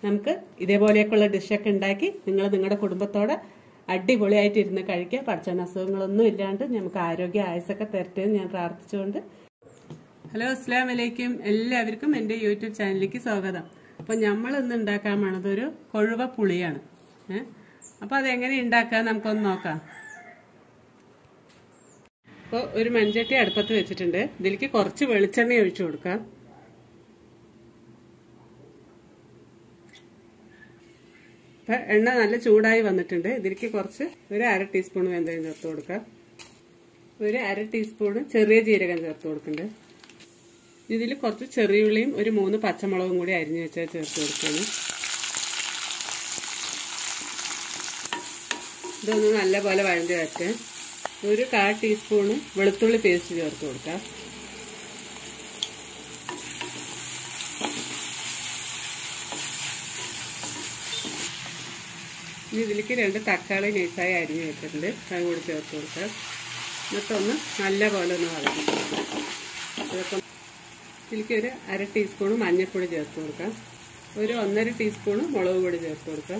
നമുക്ക് ഇതേപോലെയൊക്കെയുള്ള ഡിഷൊക്കെ ഉണ്ടാക്കി നിങ്ങൾ നിങ്ങളുടെ കുടുംബത്തോടെ അടിപൊളിയായിട്ട് ഇരുന്ന് കഴിക്കുക പഠിച്ചാൻ അസുഖങ്ങളൊന്നും ഇല്ലാണ്ട് നമുക്ക് ആരോഗ്യ ആയുസൊക്കെ തരട്ടെ എന്ന് ഞാൻ പ്രാർത്ഥിച്ചുകൊണ്ട് ഹലോ അസ്സാം വലൈക്കും എല്ലാവർക്കും എൻ്റെ യൂട്യൂബ് ചാനലിലേക്ക് സ്വാഗതം അപ്പോൾ നമ്മൾ ഇന്ന് ഉണ്ടാക്കാൻ പോണത് ഒരു കൊഴുവ പുളിയാണ് ഏഹ് അപ്പോൾ അതെങ്ങനെ ഉണ്ടാക്കാൻ നമുക്കൊന്ന് നോക്കാം അപ്പോൾ ഒരു മൺചട്ടി അടുപ്പത്ത് വെച്ചിട്ടുണ്ട് ഇതിലേക്ക് കുറച്ച് വെളിച്ചെണ്ണ ഒഴിച്ചു കൊടുക്കാം ഇപ്പം എണ്ണ നല്ല ചൂടായി വന്നിട്ടുണ്ട് ഇതിലേക്ക് കുറച്ച് ഒരു അര ടീസ്പൂൺ വെന്തയം ചേർത്ത് കൊടുക്കാം ഒരു അര ടീസ്പൂൺ ചെറിയ ജീരകം ചേർത്ത് കൊടുക്കുന്നുണ്ട് ഇതിൽ കുറച്ച് ചെറിയുള്ളിയും ഒരു മൂന്ന് പച്ചമുളകും കൂടി അരിഞ്ഞു വെച്ചാൽ ചേർത്ത് കൊടുക്കുകയാണ് ഇതൊന്ന് നല്ലപോലെ വഴണ്ടി വെച്ച് ഒരു കാ ടീസ്പൂണ് വെളുത്തുള്ളി പേസ്റ്റ് ചേർത്ത് കൊടുക്കാം ഇനി ഇതിലേക്ക് രണ്ട് തക്കാളി നൈസായി അരിഞ്ഞ് വെച്ചിട്ടുണ്ട് അത് കൂടി ചേർത്ത് കൊടുക്കാം എന്നിട്ടൊന്ന് നല്ലപോലെ ഒന്ന് വളരും ഇതൊക്കെ ഇതിലേക്ക് ഒരു അര ടീസ്പൂൺ മഞ്ഞൾപ്പൊടി ചേർത്ത് കൊടുക്കാം ഒരു ഒന്നര ടീസ്പൂൺ മുളക് പൊടി ചേർത്ത് കൊടുക്കാം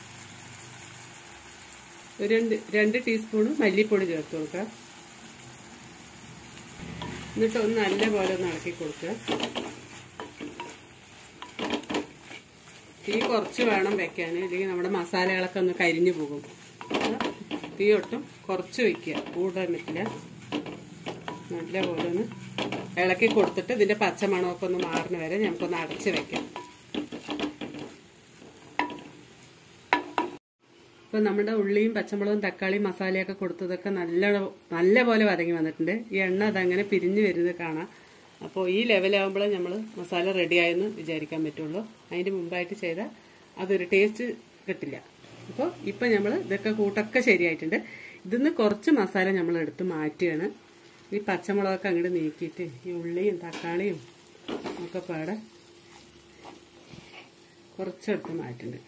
ഒരു രണ്ട് രണ്ട് ടീസ്പൂൺ മല്ലിപ്പൊടി ചേർത്ത് കൊടുക്കാം എന്നിട്ട് ഒന്ന് നല്ലപോലെ ഒന്ന് ഇളക്കി കൊടുക്കുക തീ കുറച്ച് വേണം വെക്കാൻ ഇല്ലെങ്കിൽ നമ്മുടെ മസാലകളൊക്കെ ഒന്ന് കരിഞ്ഞു പോകും തീ ഒട്ടും കുറച്ച് വെക്കുക കൂടാൻ പറ്റില്ല നല്ലപോലെ ഒന്ന് ഇളക്കി കൊടുത്തിട്ട് ഇതിന്റെ പച്ചമണമൊക്കെ ഒന്ന് മാറുന്ന വരെ നമുക്കൊന്ന് അടച്ച് വെക്കാം ഇപ്പൊ നമ്മുടെ ഉള്ളിയും പച്ചമുളകും തക്കാളിയും മസാലയൊക്കെ കൊടുത്തതൊക്കെ നല്ല നല്ല പോലെ വതങ്ങി വന്നിട്ടുണ്ട് ഈ എണ്ണ അതങ്ങനെ പിരിഞ്ഞു വരുന്നത് കാണാം അപ്പോൾ ഈ ലെവലാകുമ്പോഴേ നമ്മൾ മസാല റെഡിയായെന്ന് വിചാരിക്കാൻ പറ്റുള്ളൂ അതിന് മുമ്പായിട്ട് ചെയ്താൽ അതൊരു ടേസ്റ്റ് കിട്ടില്ല അപ്പോൾ ഇപ്പം നമ്മൾ ഇതൊക്കെ കൂട്ടൊക്കെ ശരിയായിട്ടുണ്ട് ഇതിന്ന് കുറച്ച് മസാല നമ്മൾ എടുത്ത് മാറ്റുകയാണ് ഈ പച്ചമുളകൊക്കെ അങ്ങോട്ട് നീക്കിയിട്ട് ഈ ഉള്ളിയും തക്കാളിയും ഒക്കെ പാടെ കുറച്ചെടുത്ത് മാറ്റുന്നുണ്ട്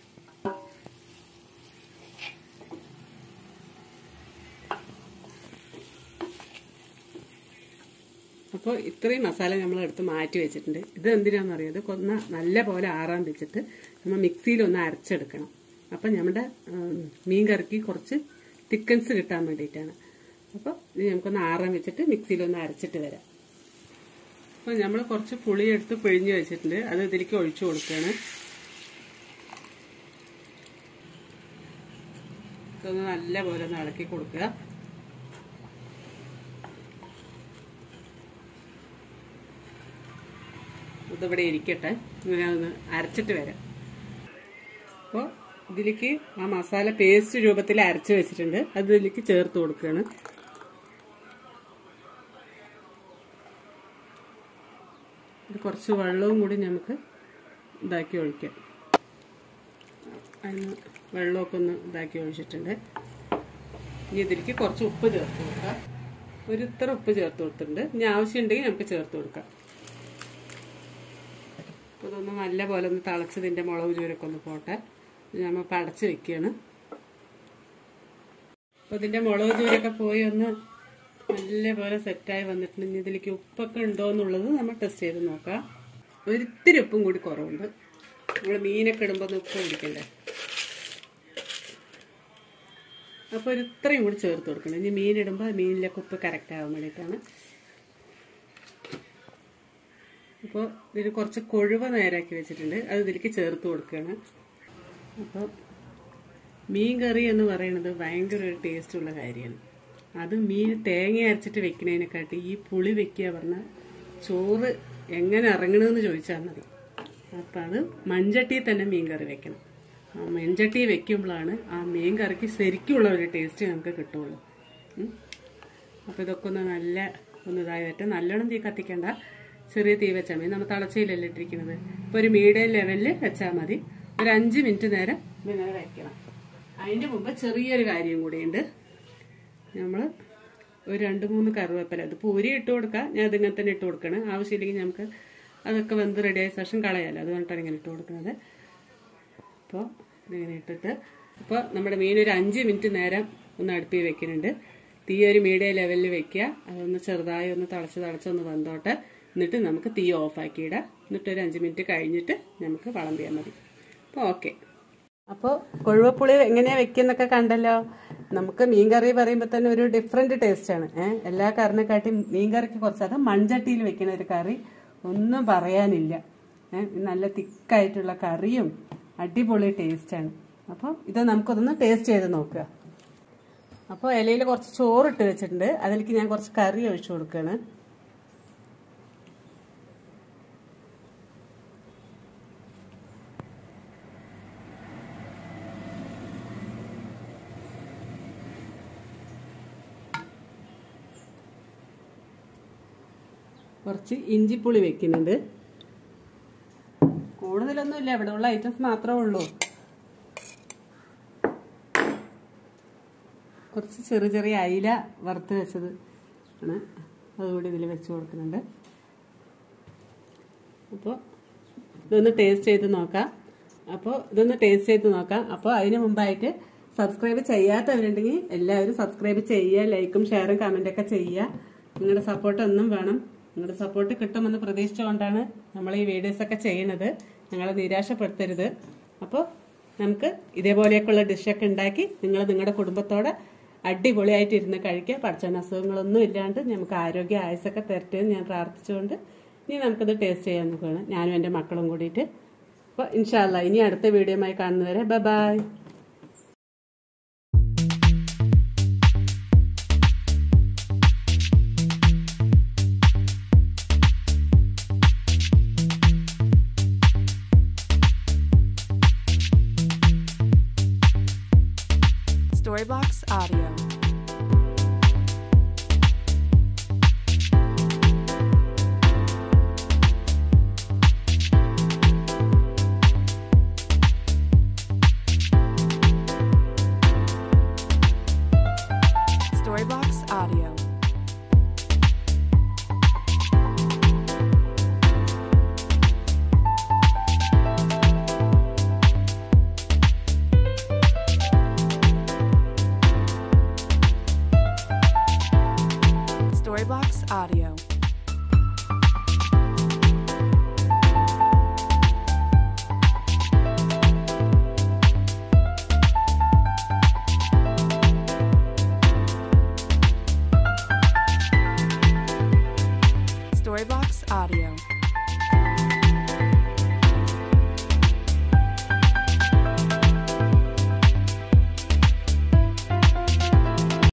അപ്പോൾ ഇത്രയും മസാല നമ്മൾ എടുത്ത് മാറ്റി വെച്ചിട്ടുണ്ട് ഇത് എന്തിനാണെന്ന് അറിയാം ഇത് കൊന്ന നല്ല പോലെ ആറാൻ വെച്ചിട്ട് നമ്മൾ മിക്സിയിൽ ഒന്ന് അരച്ചെടുക്കണം അപ്പം നമ്മുടെ മീൻ കറിക്ക് കുറച്ച് തിക്കൻസ് കിട്ടാൻ വേണ്ടിയിട്ടാണ് അപ്പോൾ ഇത് നമുക്കൊന്ന് ആറാൻ വെച്ചിട്ട് മിക്സിയിലൊന്ന് അരച്ചിട്ട് വരാം അപ്പോൾ നമ്മൾ കുറച്ച് പുളി എടുത്ത് പിഴിഞ്ഞ് വെച്ചിട്ടുണ്ട് അത് ഇതിലേക്ക് ഒഴിച്ചു കൊടുക്കുകയാണ് ഇതൊന്ന് നല്ല പോലെ ഒന്ന് ഇളക്കി കൊടുക്കുക ഇതിവിടെ ഇരിക്കട്ടെ ഞാൻ ഒന്ന് അരച്ചിട്ട് വരാം അപ്പോൾ ഇതിലേക്ക് ആ മസാല പേസ്റ്റ് രൂപത്തിൽ അരച്ച് വെച്ചിട്ടുണ്ട് അത് ഇതിലേക്ക് ചേർത്ത് കൊടുക്കുകയാണ് ഇത് കുറച്ച് വെള്ളവും കൂടി നമുക്ക് ഇതാക്കി ഒഴിക്കാം അതിന് വെള്ളമൊക്കെ ഒന്ന് ഇതാക്കി ഒഴിച്ചിട്ടുണ്ട് ഇനി ഇതിലേക്ക് കുറച്ച് ഉപ്പ് ചേർത്ത് കൊടുക്കാം ഒരു ഇത്ര ഉപ്പ് ചേർത്ത് കൊടുത്തിട്ടുണ്ട് ഇനി ആവശ്യമുണ്ടെങ്കിൽ നമുക്ക് ചേർത്ത് കൊടുക്കാം അപ്പോൾ ഇതൊന്ന് നല്ല പോലെ ഒന്ന് തിളച്ചതിൻ്റെ മുളക് ചൂരൊക്കെ ഒന്ന് പോട്ടെ നമ്മൾ പടച്ച് വെക്കുകയാണ് അപ്പോൾ ഇതിൻ്റെ മുളക് ചൂരൊക്കെ പോയി ഒന്ന് നല്ല പോലെ സെറ്റായി വന്നിട്ടുണ്ട് ഇനി ഇതിലേക്ക് ഉപ്പൊക്കെ ഉണ്ടോ എന്നുള്ളത് നമ്മൾ ടെസ്റ്റ് ചെയ്ത് നോക്കാം ഒരിത്തിരി ഉപ്പും കൂടി കുറവുണ്ട് നമ്മൾ മീനൊക്കെ ഇടുമ്പോൾ ഒന്ന് ഉപ്പ് പിടിക്കണ്ടേ അപ്പോൾ ഒരു ഇത്രയും കൂടി ചേർത്ത് കൊടുക്കണം ഇനി മീൻ ഇടുമ്പോൾ മീനിലൊക്കെ ഉപ്പ് കറക്റ്റ് ആവാൻ വേണ്ടിയിട്ടാണ് അപ്പോൾ ഇതിൽ കുറച്ച് കൊഴുവ നേരാക്കി വെച്ചിട്ടുണ്ട് അത് ഇതിലേക്ക് ചേർത്ത് കൊടുക്കുകയാണ് അപ്പോൾ മീൻ കറി എന്ന് പറയുന്നത് ഭയങ്കര ഒരു ടേസ്റ്റുള്ള കാര്യമാണ് അത് മീൻ തേങ്ങ അരച്ചിട്ട് വെക്കുന്നതിനെക്കാട്ടി ഈ പുളി വെക്കുക പറഞ്ഞാൽ ചോറ് എങ്ങനെ ഇറങ്ങണമെന്ന് ചോദിച്ചാൽ മതി അപ്പം അത് മൺചട്ടിയിൽ തന്നെ മീൻ കറി വെക്കണം ആ മൺചട്ടി വെക്കുമ്പോഴാണ് ആ മീൻ കറിക്ക് ശരിക്കുള്ള ഒരു ടേസ്റ്റ് നമുക്ക് കിട്ടുള്ളൂ അപ്പോൾ ഇതൊക്കെ ഒന്ന് നല്ല ഒന്ന് ഇതായി വരട്ടെ നല്ലോണം തീ കത്തിക്കണ്ട ചെറിയ തീ വെച്ചാൽ മതി നമ്മൾ തിളച്ചയിലല്ലേ ഇട്ടിരിക്കുന്നത് ഇപ്പോൾ ഒരു മീഡിയം ലെവലിൽ വെച്ചാൽ മതി ഒരു അഞ്ച് മിനിറ്റ് നേരം ഇങ്ങനെ വെക്കണം അതിൻ്റെ മുമ്പ് ചെറിയൊരു കാര്യം കൂടിയുണ്ട് നമ്മൾ ഒരു രണ്ട് മൂന്ന് കറിവേപ്പില അത് പൂരി ഇട്ട് കൊടുക്കുക ഞാൻ അതിങ്ങനെ തന്നെ ഇട്ട് കൊടുക്കണം ആവശ്യമില്ലെങ്കിൽ നമുക്ക് അതൊക്കെ വെന്ത് റെഡിയായ ശേഷം കളയാലോ അതുകൊണ്ടാണ് ഇങ്ങനെ ഇട്ട് കൊടുക്കുന്നത് അപ്പോൾ ഇതിങ്ങനെ ഇട്ടിട്ട് അപ്പോൾ നമ്മുടെ മീൻ ഒരു അഞ്ച് മിനിറ്റ് നേരം ഒന്ന് അടുപ്പിൽ വെക്കുന്നുണ്ട് തീ ഒരു മീഡിയം ലെവലിൽ വെക്കുക അതൊന്ന് ചെറുതായി ഒന്ന് തിളച്ച് തിളച്ചൊന്ന് വന്നോട്ടെ എന്നിട്ട് നമുക്ക് തീ ഓഫാക്കി ഇടാം എന്നിട്ട് ഒരു അഞ്ച് മിനിറ്റ് കഴിഞ്ഞിട്ട് നമുക്ക് വിളമ്പിയാൽ മതി അപ്പോൾ ഓക്കെ അപ്പോൾ കൊഴുവപ്പുളി എങ്ങനെയാ വെക്കുന്നൊക്കെ കണ്ടല്ലോ നമുക്ക് മീൻകറി പറയുമ്പോൾ തന്നെ ഒരു ഡിഫറെന്റ് ടേസ്റ്റ് ആണ് ഏഹ് എല്ലാ കറിനെക്കാട്ടി മീൻകറിക്ക് കുറച്ച് അത് മൺചട്ടിയിൽ വെക്കുന്ന ഒരു കറി ഒന്നും പറയാനില്ല ഏഹ് നല്ല തിക്കായിട്ടുള്ള കറിയും അടിപൊളി ടേസ്റ്റാണ് അപ്പോൾ ഇത് നമുക്കതൊന്ന് ടേസ്റ്റ് ചെയ്ത് നോക്കുക അപ്പോൾ ഇലയിൽ കുറച്ച് ചോറിട്ട് വെച്ചിട്ടുണ്ട് അതിലേക്ക് ഞാൻ കുറച്ച് കറി ഒഴിച്ചു കൊടുക്കുകയാണ് കുറച്ച് ഇഞ്ചിപ്പുളി വെക്കുന്നുണ്ട് കൂടുതലൊന്നുമില്ല ഇവിടെ ഉള്ള ഐറ്റംസ് മാത്രമേ ഉള്ളൂ കുറച്ച് ചെറിയ ചെറിയ അയില വറുത്ത് വെച്ചത് ആണ് അതുകൂടി ഇതിൽ വെച്ച് കൊടുക്കുന്നുണ്ട് അപ്പോൾ ഇതൊന്ന് ടേസ്റ്റ് ചെയ്ത് നോക്കാം അപ്പോൾ ഇതൊന്ന് ടേസ്റ്റ് ചെയ്ത് നോക്കാം അപ്പോൾ അതിന് മുമ്പായിട്ട് സബ്സ്ക്രൈബ് ചെയ്യാത്തവരുണ്ടെങ്കിൽ എല്ലാവരും സബ്സ്ക്രൈബ് ചെയ്യുക ലൈക്കും ഷെയറും കമൻറ്റൊക്കെ ചെയ്യുക നിങ്ങളുടെ സപ്പോർട്ട് ഒന്നും വേണം നിങ്ങളുടെ സപ്പോർട്ട് കിട്ടുമെന്ന് പ്രതീക്ഷിച്ചുകൊണ്ടാണ് നമ്മൾ ഈ വീഡിയോസൊക്കെ ചെയ്യുന്നത് ഞങ്ങളെ നിരാശപ്പെടുത്തരുത് അപ്പോൾ നമുക്ക് ഇതേപോലെയൊക്കെയുള്ള ഡിഷൊക്കെ ഉണ്ടാക്കി നിങ്ങൾ നിങ്ങളുടെ കുടുംബത്തോടെ അടിപൊളിയായിട്ട് ഇരുന്ന് കഴിക്കുക പഠിച്ചവന് അസുഖങ്ങളൊന്നും ഇല്ലാണ്ട് നമുക്ക് ആരോഗ്യ ആയുസൊക്കെ തരട്ടെ എന്ന് ഞാൻ പ്രാർത്ഥിച്ചുകൊണ്ട് ഇനി നമുക്കിത് ടേസ്റ്റ് ചെയ്യാൻ നോക്കുകയാണ് ഞാനും എൻ്റെ മക്കളും കൂടിയിട്ട് അപ്പോൾ ഇൻഷാല്ല ഇനി അടുത്ത വീഡിയോയുമായി കാണുന്നവരെ bye bye Storybox Audio. Storybox Audio. Storybox Audio. Storybox Audio.